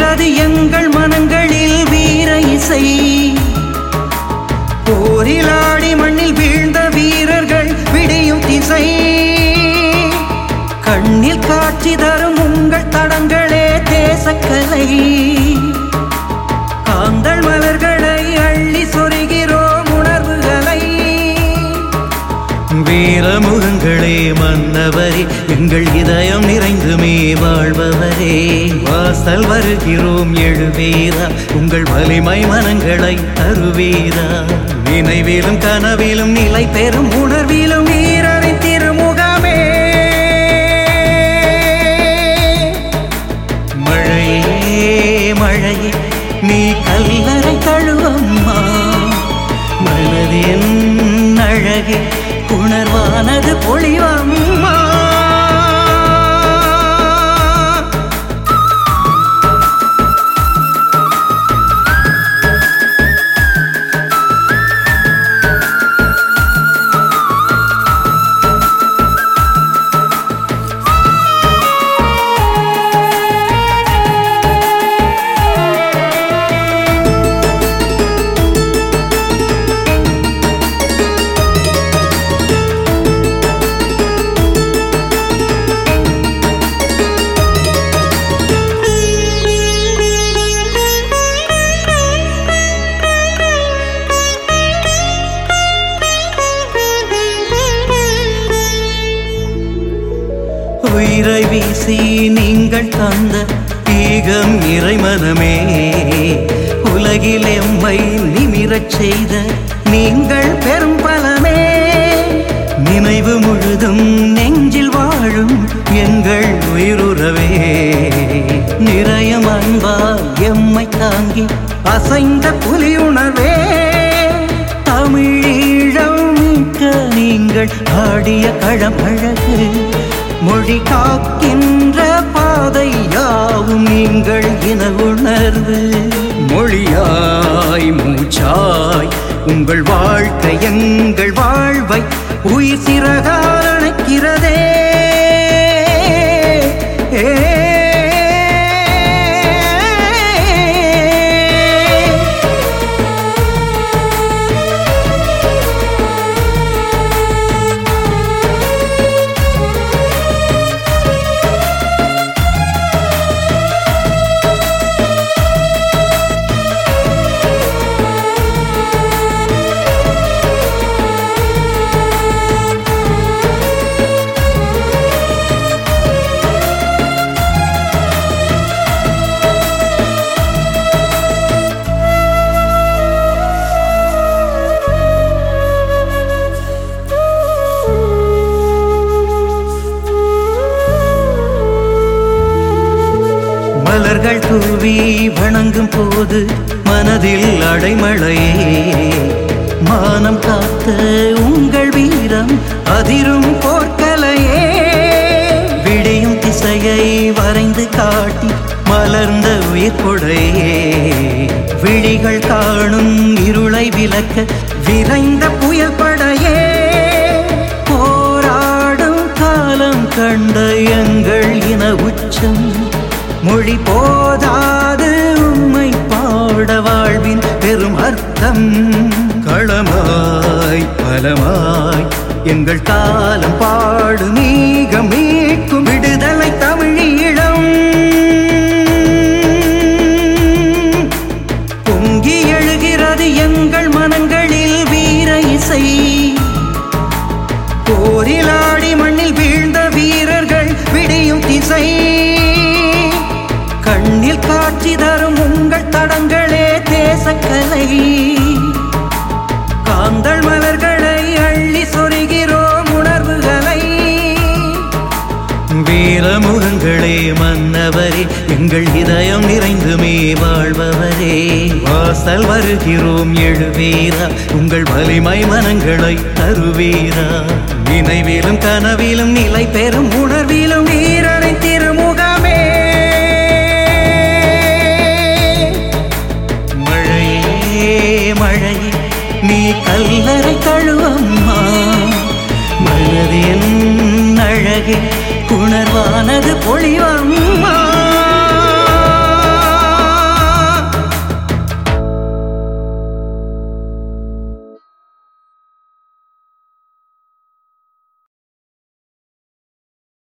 எழுகிறது எங்கள் மனங்களில் வீர இசை போரிலாடி மண்ணில் வீழ்ந்த வீரர்கள் விடியும் திசை கண்ணில் காட்சி தரும் உங்கள் தடங்களே தேசக்கலை காந்தள் மலர்களை அள்ளி சொருகிறோம் உணர்வுகளை வீரமுகங்களே மன்னவரே எங்கள் இதயம் நிறைந்துமே வாழ்பவரே வாசல் வருகிறோம் எழுவீரா உங்கள் வலிமை மனங்களை தருவீரா நினைவிலும் கனவிலும் நிலை பெறும் உணர்விலும் வீரரின் திருமுகமே மழையே மழையே நீ கல்லறை தழுவம்மா மனதின் அழகே உணர்வானது பொழிவம்மா உயிரை வீசி நீங்கள் தந்த ஈகம் இறைமனமே உலகில் எம்மை நிமிரச் செய்த நீங்கள் பெரும் பலமே நினைவு முழுதும் நெஞ்சில் வாழும் எங்கள் உயிருறவே நிறையம் அன்பால் எம்மை தாங்கி அசைந்த புலி உணர்வே தமிழீழம் மீட்க நீங்கள் ஆடிய களம் அழகு மொழி காக்கின்ற பாதை யாவும் நீங்கள் இன உணர்வு மொழியாய் மூச்சாய் உங்கள் வாழ்க்கை எங்கள் வாழ்வை உயிர் சிறகால் அணைக்கிறதே ஏ மலர்கள் தூவி வணங்கும் போது மனதில் அடைமழையே மானம் காத்த உங்கள் வீரம் அதிரும் போர்க்கலையே விடியும் திசையை வரைந்து காட்டி மலர்ந்த உயிர் கொடையே விழிகள் காணும் இருளை விளக்க விரைந்த புயல் படையே போராடும் காலம் கண்ட எங்கள் இன உச்சம் மொழி போதாது உம்மை பாட வாழ்வின் பெரும் அர்த்தம் களமாய் பலமாய் எங்கள் காலம் பாடு மீக மீட்கும் விடுதலை தமிழீழம் பொங்கி எழுகிறது எங்கள் மனங்களில் வீர இசை போரிலாடி மண்ணில் வீழ்ந்த வீரர்கள் விடியும் திசை கண்ணில் காட்சி தரும் உங்கள் தடங்களே தேசக்கலை காந்தள் மலர்களை அள்ளி சொருகிறோம் உணர்வுகளை வீரமுகங்களே மன்னவரே எங்கள் இதயம் நிறைந்துமே வாழ்பவரே வாசல் வருகிறோம் எழுவீரா உங்கள் வலிமை மனங்களை தருவீரா நினைவிலும் கனவிலும் நிலை பெறும் உணர்விலும் வீரரின் திருமுகமே மழையே மழையே நீ கல்லறை தழுவம்மா மனதின் அழகே உணர்வானது பொழிவம்மா